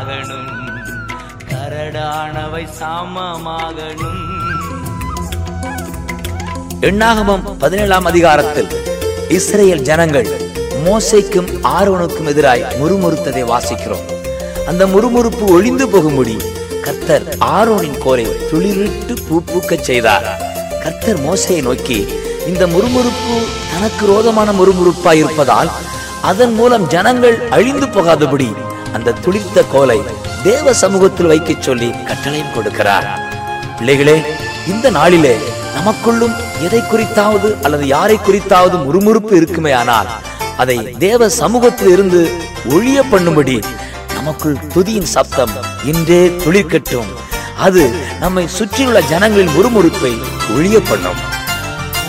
ஆகணும் கரடானவை சமமாகணும் எண்ணாகமம் பதினேழாம் அதிகாரத்தில் இஸ்ரேல் ஜனங்கள் மோசைக்கும் ஆரோனுக்கும் எதிராய் முறுமுறுத்ததை வாசிக்கிறோம் அந்த முறுமுறுப்பு ஒளிந்து போகும்படி கர்த்தர் ஆரோனின் கோரை துளிரிட்டு பூ பூக்கச் செய்தார் கர்த்தர் மோசையை நோக்கி இந்த முறுமுறுப்பு தனக்கு ரோதமான முறுமுறுப்பாய் இருப்பதால் அதன் மூலம் ஜனங்கள் அழிந்து போகாதபடி அந்த துளிர்த்த கோலை தேவ சமூகத்தில் வைக்கச் சொல்லி கட்டளையும் கொடுக்கிறார் பிள்ளைகளே இந்த நாளிலே நமக்குள்ளும் எதை குறித்தாவது அல்லது யாரை குறித்தாவது முறுமுறுப்பு இருக்குமே ஆனால் அதை தேவ சமூகத்தில் இருந்து ஒழிய பண்ணும்படி நமக்குள் துதியின் சப்தம் இன்றே துளிர்க்கட்டும் அது நம்மை சுற்றியுள்ள ஜனங்களின் முறுமுறுப்பை ஒழிய பண்ணும்